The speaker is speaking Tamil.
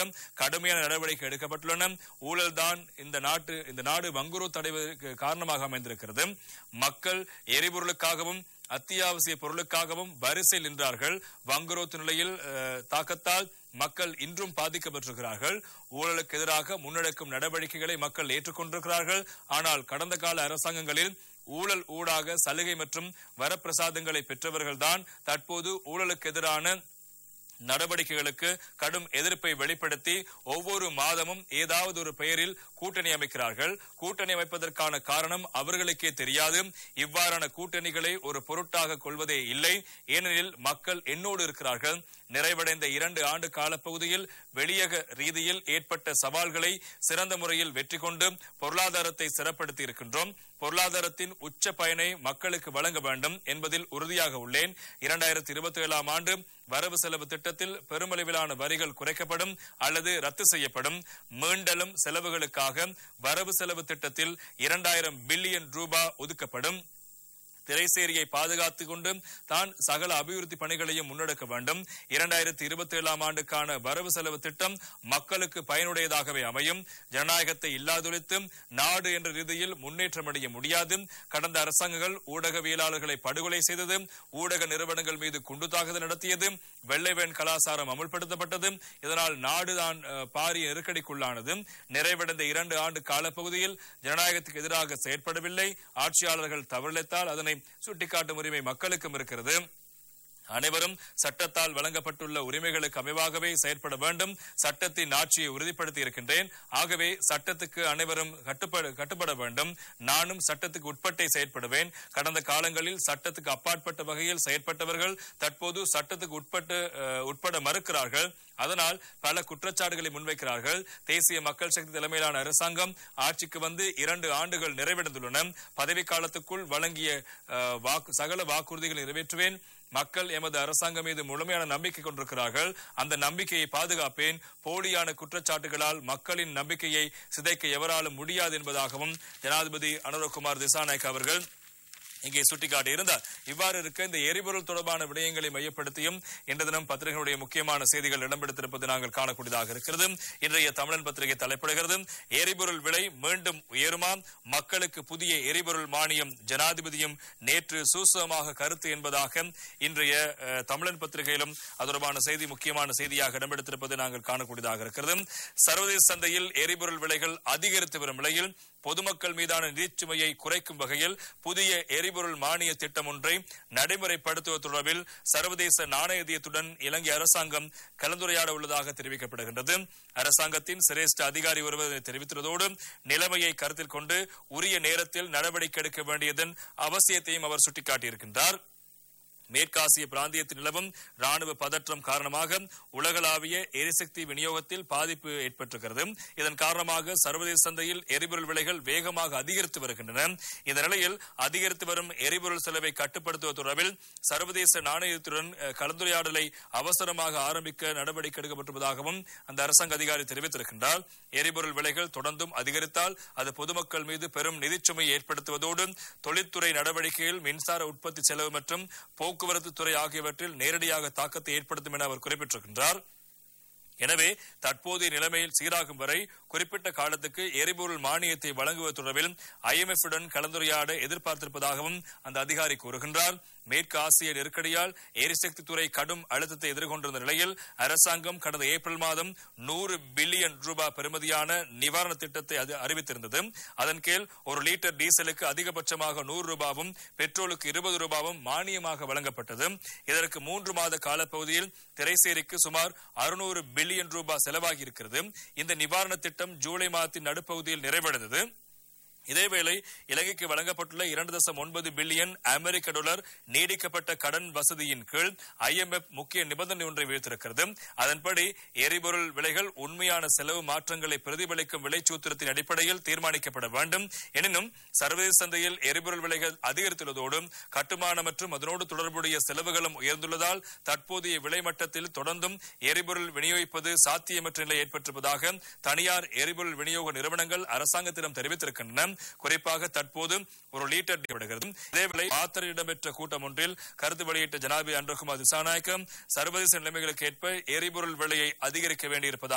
கடுமையான நடவடிக்கை எடுக்கப்பட்டுள்ளன ஊழல் தான் இந்த நாட்டு இந்த நாடு வங்குரோ தடைவதற்கு காரணமாக அமைந்திருக்கிறது மக்கள் எரிபொருளுக்காகவும் அத்தியாவசிய பொருளுக்காகவும் வரிசையில் நின்றார்கள் வங்குரோத்து நிலையில் அஹ், தாக்கத்தால் மக்கள் இன்றும் பாதிக்கப்பட்டிருக்கிறார்கள் ஊழலுக்கு எதிராக முன்னெடுக்கும் நடவடிக்கைகளை மக்கள் ஏற்றுக்கொண்டிருக்கிறார்கள் ஆனால் கடந்த கால அரசாங்கங்களில் ஊழல் ஊடாக சலுகை மற்றும் வரப்பிரசாதங்களை பெற்றவர்கள்தான் தற்போது ஊழலுக்கு எதிரான நடவடிக்கைகளுக்கு கடும் எதிர்ப்பை வெளிப்படுத்தி ஒவ்வொரு மாதமும் ஏதாவது ஒரு பெயரில் கூட்டணி அமைக்கிறார்கள் கூட்டணி அமைப்பதற்கான காரணம் அவர்களுக்கே தெரியாது இவ்வாறான கூட்டணிகளை ஒரு பொருட்டாக கொள்வதே இல்லை ஏனெனில் மக்கள் என்னோடு இருக்கிறார்கள் நிறைவடைந்த இரண்டு ஆண்டு காலப்பகுதியில் வெளியக ரீதியில் ஏற்பட்ட சவால்களை சிறந்த முறையில் வெற்றி கொண்டு பொருளாதாரத்தை சிறப்படுத்தி இருக்கின்றோம் பொருளாதாரத்தின் உச்ச பயனை மக்களுக்கு வழங்க வேண்டும் என்பதில் உறுதியாக உள்ளேன் இரண்டாயிரத்தி இருபத்தி ஏழாம் ஆண்டு வரவு செலவு திட்டத்தில் பெருமளவிலான வரிகள் குறைக்கப்படும் அல்லது ரத்து செய்யப்படும் மீண்டலும் செலவுகளுக்காக வரவு செலவு திட்டத்தில் இரண்டாயிரம் பில்லியன் ரூபாய் ஒதுக்கப்படும் திரைசேரியை பாதுகாத்துக் கொண்டு தான் சகல அபிவிருத்தி பணிகளையும் முன்னெடுக்க வேண்டும் இரண்டாயிரத்தி இருபத்தி ஏழாம் ஆண்டுக்கான வரவு செலவு திட்டம் மக்களுக்கு பயனுடையதாகவே அமையும் ஜனநாயகத்தை இல்லாதொழித்து நாடு என்ற ரீதியில் முன்னேற்றம் அடைய முடியாது கடந்த அரசாங்கங்கள் ஊடகவியலாளர்களை படுகொலை செய்தது ஊடக நிறுவனங்கள் மீது குண்டு தாக்குதல் நடத்தியது வெள்ளைவேன் கலாச்சாரம் அமுல்படுத்தப்பட்டது இதனால் நாடுதான் அஹ், பாரிய நெருக்கடிக்குள்ளானது நிறைவடைந்த இரண்டு ஆண்டு காலப்பகுதியில் ஜனநாயகத்துக்கு எதிராக செயற்படவில்லை ஆட்சியாளர்கள் தவறிழைத்தால் அதனை சுட்டிக்காட்டும் உரிமை மக்களுக்கும் இருக்கிறது அனைவரும் சட்டத்தால் வழங்கப்பட்டுள்ள உரிமைகளுக்கு அமைவாகவே செயற்பட வேண்டும் சட்டத்தின் ஆட்சியை உறுதிப்படுத்தி இருக்கின்றேன் ஆகவே சட்டத்துக்கு அனைவரும் கட்டுப்பட கட்டுப்பட வேண்டும் நானும் சட்டத்துக்கு உட்பட்டே செயற்படுவேன் கடந்த காலங்களில் சட்டத்துக்கு அப்பாற்பட்ட வகையில் செயற்பட்டவர்கள் தற்போது சட்டத்துக்கு உட்பட்டு அஹ், உட்பட மறுக்கிறார்கள் அதனால் பல குற்றச்சாட்டுகளை முன்வைக்கிறார்கள் தேசிய மக்கள் சக்தி தலைமையிலான அரசாங்கம் ஆட்சிக்கு வந்து இரண்டு ஆண்டுகள் நிறைவடைந்துள்ளன பதவி காலத்துக்குள் வழங்கிய அஹ், வாக்கு சகல வாக்குறுதிகளை நிறைவேற்றுவேன் மக்கள் எமது அரசாங்கம் மீது முழுமையான நம்பிக்கை கொண்டிருக்கிறார்கள் அந்த நம்பிக்கையை பாதுகாப்பேன் போலியான குற்றச்சாட்டுகளால் மக்களின் நம்பிக்கையை சிதைக்க எவராலும் முடியாது என்பதாகவும் ஜனாதிபதி அனுரகுமார் திசாநாயக் அவர்கள் இங்கே சுட்டிக்காட்டியிருந்தார் இவ்வாறு இருக்க இந்த எரிபொருள் தொடர்பான விடயங்களை மையப்படுத்தியும் இன்று தினம் பத்திரிகைகளுடைய முக்கியமான செய்திகள் இடம்பெடுத்திருப்பது நாங்கள் காணக்கூடியதாக இருக்கிறது இன்றைய தமிழன் பத்திரிகை தலைப்படுகிறது எரிபொருள் விலை மீண்டும் உயருமாம் மக்களுக்கு புதிய எரிபொருள் மானியம் ஜனாதிபதியும் நேற்று சூசகமாக கருத்து என்பதாக இன்றைய அஹ், தமிழன் பத்திரிகையிலும் அது தொடர்பான செய்தி முக்கியமான செய்தியாக இடம்பெடுத்திருப்பது நாங்கள் காணக்கூடியதாக இருக்கிறது சர்வதேச சந்தையில் எரிபொருள் விலைகள் அதிகரித்து வரும் நிலையில் பொதுமக்கள் மீதான நிதிச்சுமையை குறைக்கும் வகையில் புதிய எரிபொருள் மானிய திட்டம் ஒன்றை நடைமுறைப்படுத்துவது தொடர்பில் சர்வதேச நாணயத்துடன் இலங்கை அரசாங்கம் கலந்துரையாட உள்ளதாக தெரிவிக்கப்படுகின்றது அரசாங்கத்தின் சிரேஷ்ட அதிகாரி ஒருவர் இதனை தெரிவித்துள்ளதோடு நிலைமையை கருத்தில் கொண்டு உரிய நேரத்தில் நடவடிக்கை எடுக்க வேண்டியதன் அவசியத்தையும் அவர் சுட்டிக்காட்டியிருக்கின்றார் மேற்காசிய பிராந்தியத்தில் நிலவும் ராணுவ பதற்றம் காரணமாக உலகளாவிய எரிசக்தி விநியோகத்தில் பாதிப்பு ஏற்பட்டிருக்கிறது இதன் காரணமாக சர்வதேச சந்தையில் எரிபொருள் விலைகள் வேகமாக அதிகரித்து வருகின்றன இந்த நிலையில் அதிகரித்து வரும் எரிபொருள் செலவை கட்டுப்படுத்துவது தொடர்பில் சர்வதேச நாணயத்துடன் அஹ், கலந்துரையாடலை அவசரமாக ஆரம்பிக்க நடவடிக்கை எடுக்கப்பட்டுள்ளதாகவும் அந்த அரசாங்க அதிகாரி தெரிவித்திருக்கின்றார் எரிபொருள் விலைகள் தொடர்ந்தும் அதிகரித்தால் அது பொதுமக்கள் மீது பெரும் நிதிச்சுமை ஏற்படுத்துவதோடு தொழில்துறை நடவடிக்கையில் மின்சார உற்பத்தி செலவு மற்றும் போக்குவரத்து துறை ஆகியவற்றில் நேரடியாக தாக்கத்தை ஏற்படுத்தும் என அவர் குறிப்பிட்டிருக்கின்றார் எனவே தற்போதைய நிலைமையில் சீராகும் வரை குறிப்பிட்ட காலத்துக்கு எரிபொருள் மானியத்தை வழங்குவது தொடர்பில் IMF உடன் கலந்துரையாட எதிர்பார்த்திருப்பதாகவும் அந்த அதிகாரி கூறுகின்றார் மேற்கு ஆசிய நெருக்கடியால் எரிசக்தி துறை கடும் அழுத்தத்தை எதிர்கொண்டிருந்த நிலையில் அரசாங்கம் கடந்த ஏப்ரல் மாதம் நூறு பில்லியன் ரூபாய் பெறுமதியான நிவாரண திட்டத்தை அது அறிவித்திருந்தது அதன் கீழ் ஒரு லிட்டர் டீசலுக்கு அதிகபட்சமாக நூறு ரூபாவும் பெட்ரோலுக்கு இருபது ரூபாவும் மானியமாக வழங்கப்பட்டது இதற்கு மூன்று மாத காலப்பகுதியில் திரைசேரிக்கு சுமார் அறுநூறு பில்லியன் ரூபாய் செலவாகி இருக்கிறது இந்த நிவாரண திட்டம் ஜூலை மாதத்தின் நடுப்பகுதியில் நிறைவடைந்தது இதேவேளை இலங்கைக்கு வழங்கப்பட்டுள்ள இரண்டு தசம் ஒன்பது பில்லியன் அமெரிக்க டாலர் நீடிக்கப்பட்ட கடன் வசதியின் கீழ் IMF முக்கிய நிபந்தனை ஒன்றை விதித்திருக்கிறது அதன்படி எரிபொருள் விலைகள் உண்மையான செலவு மாற்றங்களை பிரதிபலிக்கும் விலைச்சூத்திரத்தின் அடிப்படையில் தீர்மானிக்கப்பட வேண்டும் எனினும் சர்வதேச சந்தையில் எரிபொருள் விலைகள் அதிகரித்துள்ளதோடு கட்டுமான மற்றும் அதனோடு தொடர்புடைய செலவுகளும் உயர்ந்துள்ளதால் தற்போதைய விலை மட்டத்தில் தொடர்ந்தும் எரிபொருள் விநியோகிப்பது சாத்தியமற்ற நிலை ஏற்பட்டிருப்பதாக தனியார் எரிபொருள் விநியோக நிறுவனங்கள் அரசாங்கத்திடம் தெரிவித்திருக்கின்றன குறிப்பாக தற்போது ஒரு லீட்டர் விடுகிறது இதேவேளை ஆத்தரில் இடம்பெற்ற கூட்டம் ஒன்றில் கருத்து வெளியிட்ட ஜனாபி அன்றகுமார் திசாநாயக்கம் சர்வதேச நிலைமைகளுக்கு ஏற்ப எரிபொருள் விலையை அதிகரிக்க வேண்டியிருப்பதாக